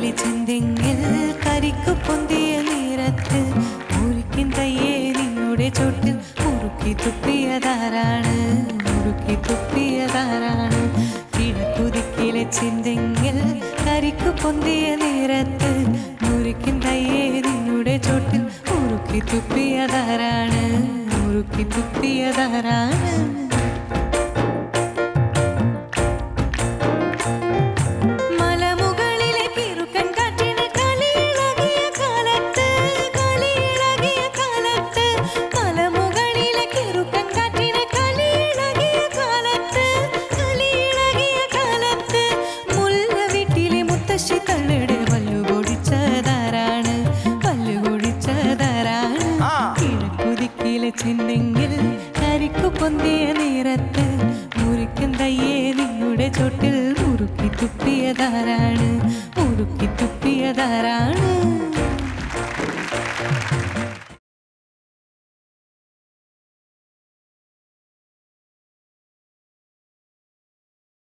കിളി ചിന്തെങ്കിൽ കരിക്കു പൊന്തിയ നേരത്ത് മുറിക്കിൻ തയ്യേ നിന്നുടെ ചോട്ടിൽ മുറുക്കി തുപ്പിയതാരാണ് മുറുക്കി തുപ്പിയതാരാണ് കിഴക്കുതിക്കിലെ ചിന്തെങ്കിൽ കരിക്കു പൊന്തിയ നേരത്ത് മുറിക്കിൻ തയ്യേ നിന്നുടെ ചോട്ടിൽ മുറുക്കി തുപ്പിയതാരാണ് മുറുക്കി തുപ്പിയതാരാണ് മലമുകളിലെ കിറുക്കൻ കാറ്റിന് കളിയിളകിയ കാലത്ത് കളിയിളകിയ കാലത്ത് മലമുകളിലെ കിറുക്കൻ കാറ്റിന് കളിയിളകിയ കാലത്ത് കളിയിളകിയ കാലത്ത് മുല്ല വീട്ടിലെ മുത്തശ്ശി തള്ളിടെ പല്ലു പൊടിച്ചതാരാണ് പല്ലു പൊടിച്ചതാരാണ് ആ. കിഴക്കുതിക്കിലെ ചിന്നെങ്കിൽ കരിക്കു പൊന്തിയ നേരത്ത് മുറിക്കും തയ്യേ നിങ്ങളുടെ ചോട്ടിൽ മുറുക്കി തുപ്പിയതാരാണ് മുറുക്കി തുപ്പിയതാരാണ്